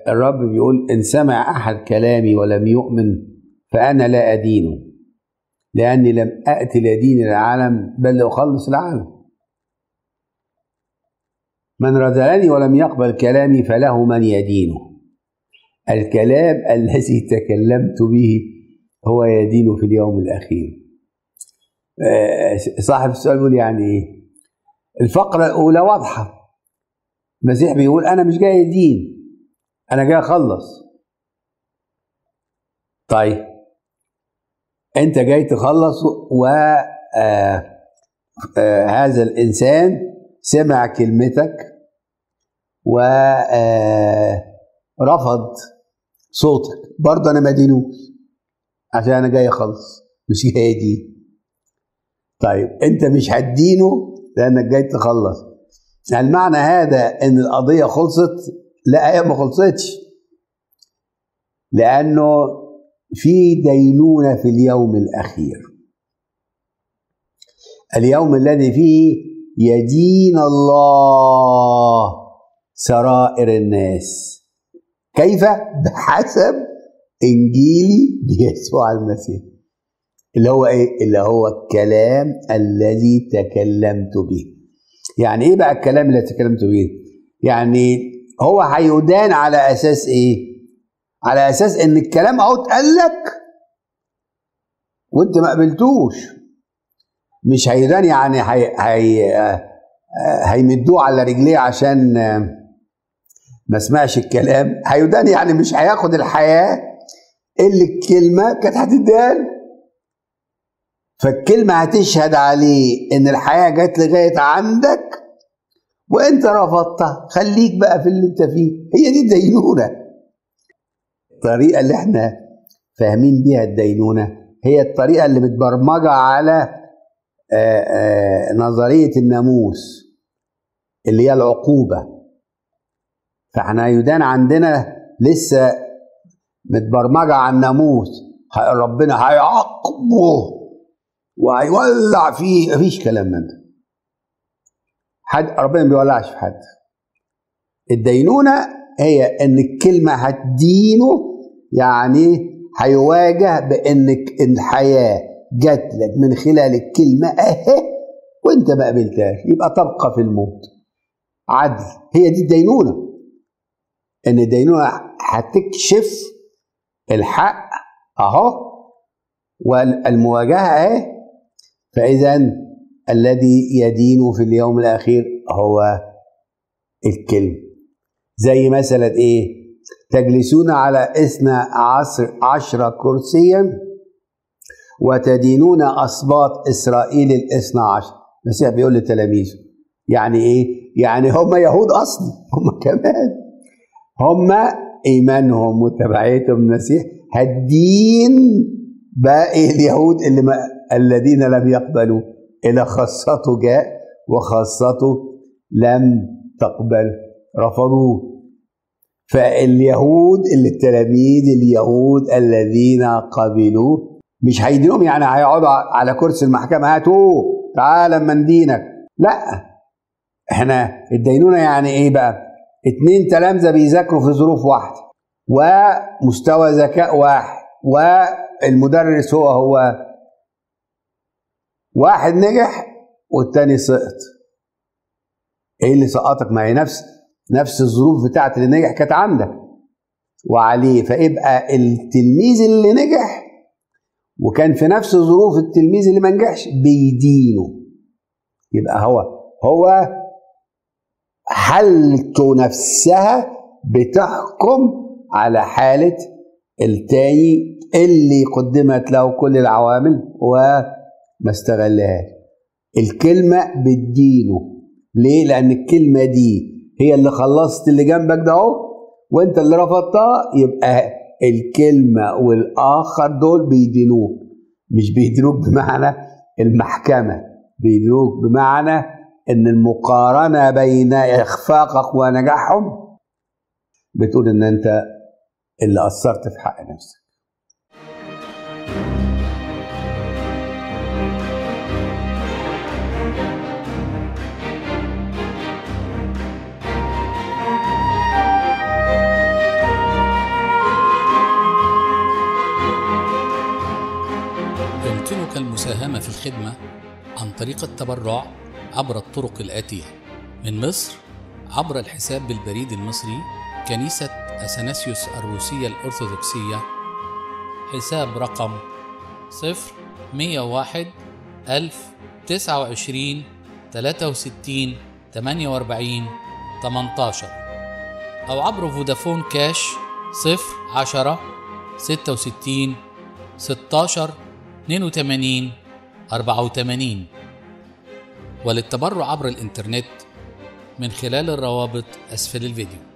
الرب بيقول إن سمع أحد كلامي ولم يؤمن فأنا لا أدينه لأني لم أأتي لدين العالم بل لأخلص العالم من رذلني ولم يقبل كلامي فله من يدينه الكلام الذي تكلمت به هو يدين في اليوم الأخير صاحب السؤال بيقول يعني إيه الفقرة الأولى واضحة المسيح بيقول أنا مش جاي دين أنا جاي أخلص طيب أنت جاي تخلص و آه آه هذا الإنسان سمع كلمتك ورفض صوتك برضه أنا ما دينوش عشان أنا جاي أخلص مش جاي دين طيب أنت مش هتدينه لأنك جاي تخلص هل معنى هذا ان القضيه خلصت لا هي ما خلصتش لانه في دينونه في اليوم الاخير اليوم الذي فيه يدين الله سرائر الناس كيف بحسب انجيلي بيسوع المسيح اللي هو ايه اللي هو الكلام الذي تكلمت به يعني ايه بقى الكلام اللي تكلمت بيه يعني هو هيدان على اساس ايه على اساس ان الكلام اهو اتقال لك وانت ما قبلتوش مش هيدان يعني هي هي هيمدوه على رجليه عشان ما سمعش الكلام هيدان يعني مش هياخد الحياه اللي الكلمه كانت هتدان فالكلمة هتشهد عليه إن الحياة جت لغاية عندك وأنت رفضتها خليك بقى في اللي أنت فيه هي دي الدينونة الطريقة اللي احنا فاهمين بيها الدينونة هي الطريقة اللي متبرمجة على آآ آآ نظرية الناموس اللي هي العقوبة فاحنا يدان عندنا لسه متبرمجة على الناموس ربنا هيعاقبه وهيولع فيه مفيش كلام من ده حد ربنا ما بيولعش في حد الدينونة هي ان الكلمة هتدينه يعني هيواجه بانك الحياة جات لك من خلال الكلمة اهي وانت ما قبلتهاش يبقى تبقى في الموت عدل هي دي الدينونة ان الدينونة هتكشف الحق اهو والمواجهة اهي فإذا الذي يدين في اليوم الأخير هو الكلمة زي مثلا إيه تجلسون على إثنى عشر, عشر كرسيا وتدينون أسباط إسرائيل الاثنى عشر المسيح بيقول لتلاميذه يعني إيه يعني هم يهود أصلي هم كمان هم إيمانهم وتبعيتهم المسيح هالدين باقي اليهود اللي ما الذين لم يقبلوا إلى خاصته جاء وخاصته لم تقبل رفضوه فاليهود اللي التلاميذ اليهود الذين قبلوه مش هيدينهم يعني هيقعدوا على كرسي المحكمة هاتوه تعال اما ندينك لا احنا الدينونة يعني ايه بقى اتنين تلامذة بيذاكروا في ظروف واحدة ومستوى ذكاء واحد والمدرس هو هو واحد نجح والتاني سقط ايه اللي سقطك ما هي نفس نفس الظروف بتاعت اللي نجح كانت عندك وعليه فيبقى التلميذ اللي نجح وكان في نفس ظروف التلميذ اللي ما نجحش بيدينه يبقى هو هو حالته نفسها بتحكم على حالة التاني اللي قدمت له كل العوامل وما استغلهاش الكلمة بتدينه ليه؟ لأن الكلمة دي هي اللي خلصت اللي جنبك ده اهو وانت اللي رفضتها يبقى الكلمة والآخر دول بيدينوك مش بيدينوك بمعنى المحكمة بيدينوك بمعنى ان المقارنة بين اخفاقك ونجاحهم بتقول ان انت اللي قصرت في حق نفسك المساهمة في الخدمة عن طريق التبرع عبر الطرق الآتية من مصر عبر الحساب بالبريد المصري كنيسة أثناسيوس الروسية الأرثوذكسية حساب رقم صفر مية واحد ألف تسعة وعشرين تلاتة وستين تمانية وأربعين تمنتاشر أو عبر فودافون كاش صفر عشرة ستة وستين ستاشر اتنين وتمانين أربعة وتمانين وللتبرع عبر الإنترنت من خلال الروابط أسفل الفيديو